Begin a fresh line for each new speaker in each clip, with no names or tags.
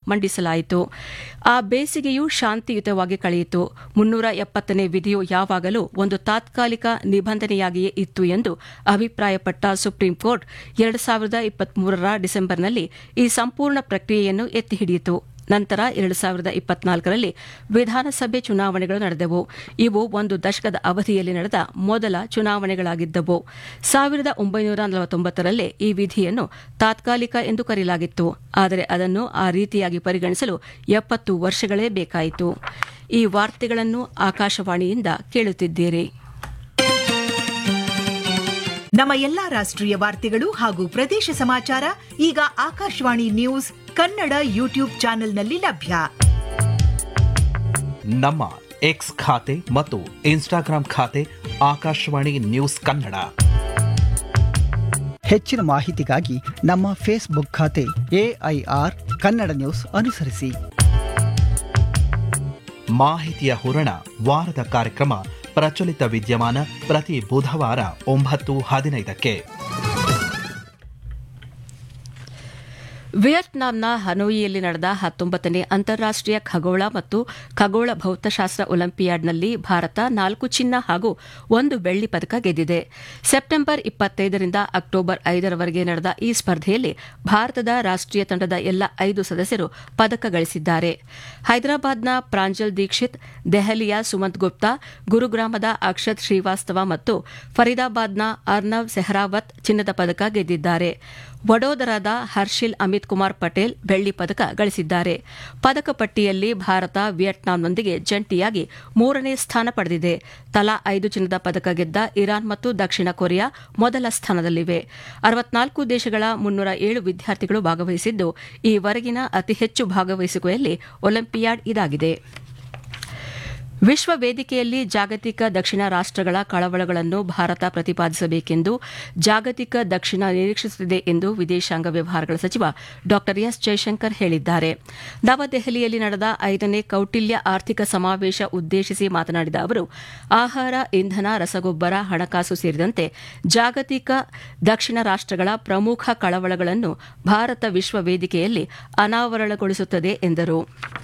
ಮಂಡಿಸಲಾಯಿತು ಆ ಬೇಸಿಗೆಯು ಶಾಂತಿಯುತವಾಗಿ ಕಳೆಯಿತು ಮುನ್ನೂರ ಎಪ್ಪತ್ತನೇ ವಿಧಿಯು ಯಾವಾಗಲೂ ಒಂದು ತಾತ್ಕಾಲಿಕ ನಿಬಂಧನೆಯಾಗಿಯೇ ಇತ್ತು ಎಂದು ಅಭಿಪ್ರಾಯಪಟ್ಟ ಸುಪ್ರೀಂ ಕೋರ್ಟ್ ಎರಡು ಸಾವಿರದ ಇಪ್ಪತ್ಮೂರರ ಡಿಸೆಂಬರ್ನಲ್ಲಿ ಈ ಸಂಪೂರ್ಣ ಪ್ರಕ್ರಿಯೆಯನ್ನು ಎತ್ತಿಹಿಡಿಯಿತು ನಂತರ ಎರಡು ಸಾವಿರದ ಇಪ್ಪತ್ನಾಲ್ಕರಲ್ಲಿ ವಿಧಾನಸಭೆ ಚುನಾವಣೆಗಳು ನಡೆದವು ಇವು ಒಂದು ದಶಕದ ಅವಧಿಯಲ್ಲಿ ನಡೆದ ಮೊದಲ ಚುನಾವಣೆಗಳಾಗಿದ್ದವು ಸಾವಿರದ ಒಂಬೈನೂರ ನಲವತ್ತೊಂಬತ್ತರಲ್ಲೇ ಈ ವಿಧಿಯನ್ನು ತಾತ್ಕಾಲಿಕ ಎಂದು ಕರೆಯಲಾಗಿತ್ತು ಆದರೆ ಅದನ್ನು ಆ ರೀತಿಯಾಗಿ ಪರಿಗಣಿಸಲು ಎಪ್ಪತ್ತು ವರ್ಷಗಳೇ ಬೇಕಾಯಿತು ಈ ವಾರ್ತೆಗಳನ್ನು ಆಕಾಶವಾಣಿಯಿಂದ ಕೇಳುತ್ತಿದ್ದೀರಿ
ನಮ್ಮ ಎಲ್ಲಾ ರಾಷ್ಟ್ರೀಯ ವಾರ್ತೆಗಳು ಹಾಗೂ ಪ್ರದೇಶ ಸಮಾಚಾರ ಈಗ ಆಕಾಶವಾಣಿ ನ್ಯೂಸ್ ಕನ್ನಡ ಯೂಟ್ಯೂಬ್ ಚಾನೆಲ್ನಲ್ಲಿ ಲಭ್ಯ
ನಮ್ಮ ಎಕ್ಸ್ ಖಾತೆ ಮತ್ತು ಇನ್ಸ್ಟಾಗ್ರಾಂ ಖಾತೆ ಆಕಾಶವಾಣಿ ನ್ಯೂಸ್ ಕನ್ನಡ
ಹೆಚ್ಚಿನ ಮಾಹಿತಿಗಾಗಿ ನಮ್ಮ ಫೇಸ್ಬುಕ್ ಖಾತೆ ಎಐಆರ್ ಕನ್ನಡ ನ್ಯೂಸ್ ಅನುಸರಿಸಿ
ಮಾಹಿತಿಯ ಹೂರಣ ವಾರದ ಕಾರ್ಯಕ್ರಮ ಪ್ರಚಲಿತ ವಿದ್ಯಮಾನ ಪ್ರತಿ ಬುಧವಾರ ಒಂಬತ್ತು ಹದಿನೈದಕ್ಕೆ
ವಿಯೆಟ್ನಾಂನ ಹನೋಯಿಯಲ್ಲಿ ನಡೆದ ಹತ್ತೊಂಬತ್ತನೇ ಅಂತಾರಾಷ್ಟೀಯ ಖಗೋಳ ಮತ್ತು ಖಗೋಳ ಭೌತಶಾಸ್ತ್ರ ಒಲಿಂಪಿಯಾಡ್ನಲ್ಲಿ ಭಾರತ ನಾಲ್ಕು ಚಿನ್ನ ಹಾಗೂ ಒಂದು ಬೆಳ್ಳಿ ಪದಕ ಗೆದ್ದಿದೆ ಸೆಪ್ಟೆಂಬರ್ ಇಪ್ಪತ್ತೈದರಿಂದ ಅಕ್ಟೋಬರ್ ಐದರವರೆಗೆ ನಡೆದ ಈ ಸ್ಪರ್ಧೆಯಲ್ಲಿ ಭಾರತದ ರಾಷ್ಟೀಯ ತಂಡದ ಎಲ್ಲ ಐದು ಸದಸ್ಯರು ಪದಕ ಗಳಿಸಿದ್ದಾರೆ ಹೈದರಾಬಾದ್ನ ಪ್ರಾಂಜಲ್ ದೀಕ್ಷಿತ್ ದೆಹಲಿಯ ಸುಮಂತ್ ಗುಪ್ತಾ ಗುರುಗ್ರಾಮದ ಅಕ್ಷತ್ ಶ್ರೀವಾಸ್ತವ ಮತ್ತು ಫರೀದಾಬಾದ್ನ ಅರ್ನವ್ ಸೆಹರಾವತ್ ಚಿನ್ನದ ಪದಕ ಗೆದ್ದಿದ್ದಾರೆ ವಡೋದರಾದ ಹರ್ಷಿಲ್ ಅಮಿತ್ ಕುಮಾರ್ ಪಟೇಲ್ ಬೆಳ್ಳಿ ಪದಕ ಗಳಿಸಿದ್ದಾರೆ ಪದಕ ಪಟ್ಟಿಯಲ್ಲಿ ಭಾರತ ವಿಯೆಟ್ನಾಂನೊಂದಿಗೆ ಜಂಟಿಯಾಗಿ ಮೂರನೇ ಸ್ಥಾನ ಪಡೆದಿದೆ ತಲಾ ಐದು ಚಿನ್ನದ ಪದಕ ಗೆದ್ದ ಇರಾನ್ ಮತ್ತು ದಕ್ಷಿಣ ಕೊರಿಯಾ ಮೊದಲ ಸ್ಥಾನದಲ್ಲಿವೆ ಅರವತ್ನಾಲ್ಕು ದೇಶಗಳ ಮುನ್ನೂರ ಏಳು ವಿದ್ಯಾರ್ಥಿಗಳು ಭಾಗವಹಿಸಿದ್ದು ಈವರೆಗಿನ ಅತಿ ಹೆಚ್ಚು ಭಾಗವಹಿಸುವಿಕೆಯಲ್ಲಿ ಒಲಿಂಪಿಯಾಡ್ ಇದಾಗಿದೆ ವಿಶ್ವ ವೇದಿಕೆಯಲ್ಲಿ ಜಾಗತಿಕ ದಕ್ಷಿಣ ರಾಷ್ಟಗಳ ಕಳವಳಗಳನ್ನು ಭಾರತ ಪ್ರತಿಪಾದಿಸಬೇಕೆಂದು ಜಾಗತಿಕ ದಕ್ಷಿಣ ನಿರೀಕ್ಷಿಸುತ್ತಿದೆ ಎಂದು ವಿದೇಶಾಂಗ ವ್ಯವಹಾರಗಳ ಸಚಿವ ಡಾ ಎಸ್ ಜೈಶಂಕರ್ ಹೇಳಿದ್ದಾರೆ ನವದೆಹಲಿಯಲ್ಲಿ ನಡೆದ ಐದನೇ ಕೌಟಿಲ್ಯ ಆರ್ಥಿಕ ಸಮಾವೇಶ ಉದ್ದೇಶಿಸಿ ಮಾತನಾಡಿದ ಅವರು ಆಹಾರ ಇಂಧನ ರಸಗೊಬ್ಬರ ಹಣಕಾಸು ಸೇರಿದಂತೆ ಜಾಗತಿಕ ದಕ್ಷಿಣ ರಾಷ್ಟಗಳ ಪ್ರಮುಖ ಕಳವಳಗಳನ್ನು ಭಾರತ ವಿಶ್ವ ವೇದಿಕೆಯಲ್ಲಿ ಅನಾವರಣಗೊಳಿಸುತ್ತದೆ ಎಂದರು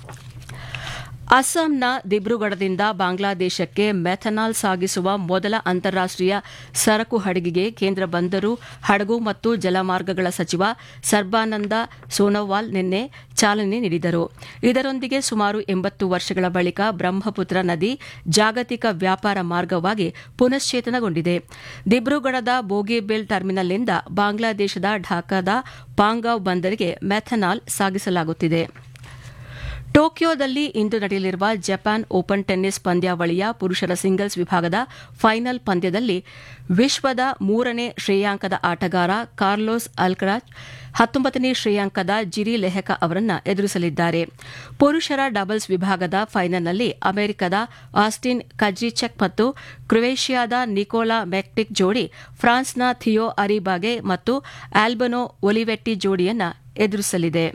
ಅಸ್ಸಾಂನ ದಿಬ್ರುಗಢದಿಂದ ಬಾಂಗ್ಲಾದೇಶಕ್ಕೆ ಮೆಥನಾಲ್ ಸಾಗಿಸುವ ಮೊದಲ ಅಂತಾರಾಷ್ಟೀಯ ಸರಕು ಹಡಗಿಗೆ ಕೇಂದ್ರ ಬಂದರು ಹಡಗು ಮತ್ತು ಜಲಮಾರ್ಗಗಳ ಸಚಿವ ಸರ್ಬಾನಂದ ಸೋನೋವಾಲ್ ನಿನ್ನೆ ಚಾಲನೆ ನೀಡಿದರು ಇದರೊಂದಿಗೆ ಸುಮಾರು ಎಂಬತ್ತು ವರ್ಷಗಳ ಬಳಿಕ ಬ್ರಹ್ಮಪುತ್ರ ನದಿ ಜಾಗತಿಕ ವ್ಯಾಪಾರ ಮಾರ್ಗವಾಗಿ ಪುನಶ್ಚೇತನಗೊಂಡಿದೆ ದಿಬ್ರುಗಢದ ಬೋಗಿಬೇಲ್ ಟರ್ಮಿನಲ್ನಿಂದ ಬಾಂಗ್ಲಾದೇಶದ ಢಾಕಾದ ಪಾಂಗಾವ್ ಬಂದರಿಗೆ ಮೆಥನಾಲ್ ಸಾಗಿಸಲಾಗುತ್ತಿದೆ ಟೋಕಿಯೋದಲ್ಲಿ ಇಂದು ನಡೆಯಲಿರುವ ಜಪಾನ್ ಓಪನ್ ಟೆನ್ನಿಸ್ ಪಂದ್ಯಾವಳಿಯ ಪುರುಷರ ಸಿಂಗಲ್ಸ್ ವಿಭಾಗದ ಫೈನಲ್ ಪಂದ್ಯದಲ್ಲಿ ವಿಶ್ವದ ಮೂರನೇ ಶ್ರೇಯಾಂಕದ ಆಟಗಾರ ಕಾರ್ಲೋಸ್ ಅಲ್ಕರಾಜ್ ಹತ್ತೊಂಬತ್ತನೇ ಶ್ರೇಯಾಂಕದ ಜಿರಿ ಲೆಹಕ ಅವರನ್ನು ಎದುರಿಸಲಿದ್ದಾರೆ ಪುರುಷರ ಡಬಲ್ಸ್ ವಿಭಾಗದ ಫೈನಲ್ನಲ್ಲಿ ಅಮೆರಿಕದ ಆಸ್ಟಿನ್ ಕಜ್ರಿಚೆಕ್ ಮತ್ತು ಕ್ರೊವೇಷಿಯಾದ ನಿಕೋಲಾ ಮೆಕ್ಟಿಕ್ ಜೋಡಿ ಫ್ರಾನ್ಸ್ನ ಥಿಯೋ ಅರಿಬಾಗೆ ಮತ್ತು ಆಲ್ಬನೋ ಒಲಿವೆಟ್ಟಿ ಜೋಡಿಯನ್ನು ಎದುರಿಸಲಿದೆ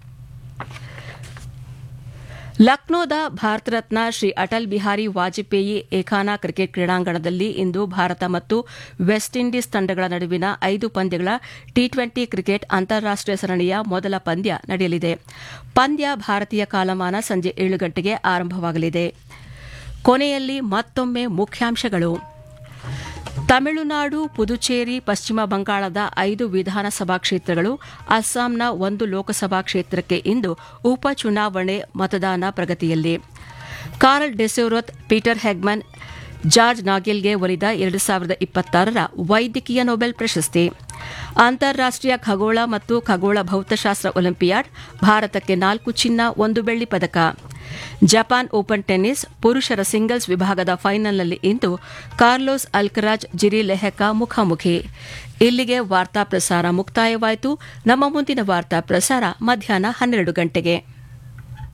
ಲಕ್ನೋದ ಭಾರತ ರತ್ನ ಶ್ರೀ ಅಟಲ್ ಬಿಹಾರಿ ವಾಜಪೇಯಿ ಏಖಾನ ಕ್ರಿಕೆಟ್ ಕ್ರೀಡಾಂಗಣದಲ್ಲಿ ಇಂದು ಭಾರತ ಮತ್ತು ವೆಸ್ಟ್ ಇಂಡೀಸ್ ತಂಡಗಳ ನಡುವಿನ ಐದು ಪಂದ್ಯಗಳ ಟಿ ಟ್ವೆಂಟಿ ಕ್ರಿಕೆಟ್ ಅಂತಾರಾಷ್ಟೀಯ ಸರಣಿಯ ಮೊದಲ ಪಂದ್ಯ ನಡೆಯಲಿದೆ ಪಂದ್ಯ ಭಾರತೀಯ ಕಾಲಮಾನ ಸಂಜೆ ಏಳು ಗಂಟೆಗೆ ಆರಂಭವಾಗಲಿದೆ ಕೊನೆಯಲ್ಲಿ ಮತ್ತೊಮ್ಮೆ ಮುಖ್ಯಾಂಶಗಳು ತಮಿಳುನಾಡು ಪುದುಚೇರಿ ಪಶ್ಚಿಮ ಬಂಗಾಳದ ಐದು ವಿಧಾನಸಭಾ ಕ್ಷೇತ್ರಗಳು ಅಸ್ಸಾಂನ ಒಂದು ಲೋಕಸಭಾ ಕ್ಷೇತ್ರಕ್ಕೆ ಇಂದು ಉಪಚುನಾವಣೆ ಮತದಾನ ಪ್ರಗತಿಯಲ್ಲಿ Karl Deisseroth Peter Hegemann George ನಾಗೆಲ್ಗೆ ಒಲಿದ ಎರಡು ಸಾವಿರದ ಇಪ್ಪತ್ತಾರರ ವೈದ್ಯಕೀಯ ನೊಬೆಲ್ ಪ್ರಶಸ್ತಿ ಅಂತಾರಾಷ್ಟೀಯ ಖಗೋಳ ಮತ್ತು ಖಗೋಳ ಭೌತಶಾಸ್ತ್ರ ಒಲಿಂಪಿಯಾಡ್ ಭಾರತಕ್ಕೆ ನಾಲ್ಕು ಚಿನ್ನ ಒಂದು ಬೆಳ್ಳಿ ಪದಕ ಜಪಾನ್ ಓಪನ್ ಟೆನ್ನಿಸ್ ಪುರುಷರ ಸಿಂಗಲ್ಸ್ ವಿಭಾಗದ ಫೈನಲ್ನಲ್ಲಿ ಇಂದು ಕಾರ್ಲೋಸ್ ಅಲ್ಕರಾಜ್ ಜಿರಿ ಲೆಹಕ ಮುಖಾಮುಖಿ ಇಲ್ಲಿಗೆ ವಾರ್ತಾ ಪ್ರಸಾರ ಮುಕ್ತಾಯವಾಯಿತು ನಮ್ಮ ಮುಂದಿನ ವಾರ್ತಾ ಪ್ರಸಾರ ಮಧ್ಯಾಹ್ನ ಹನ್ನೆರಡು ಗಂಟೆಗೆ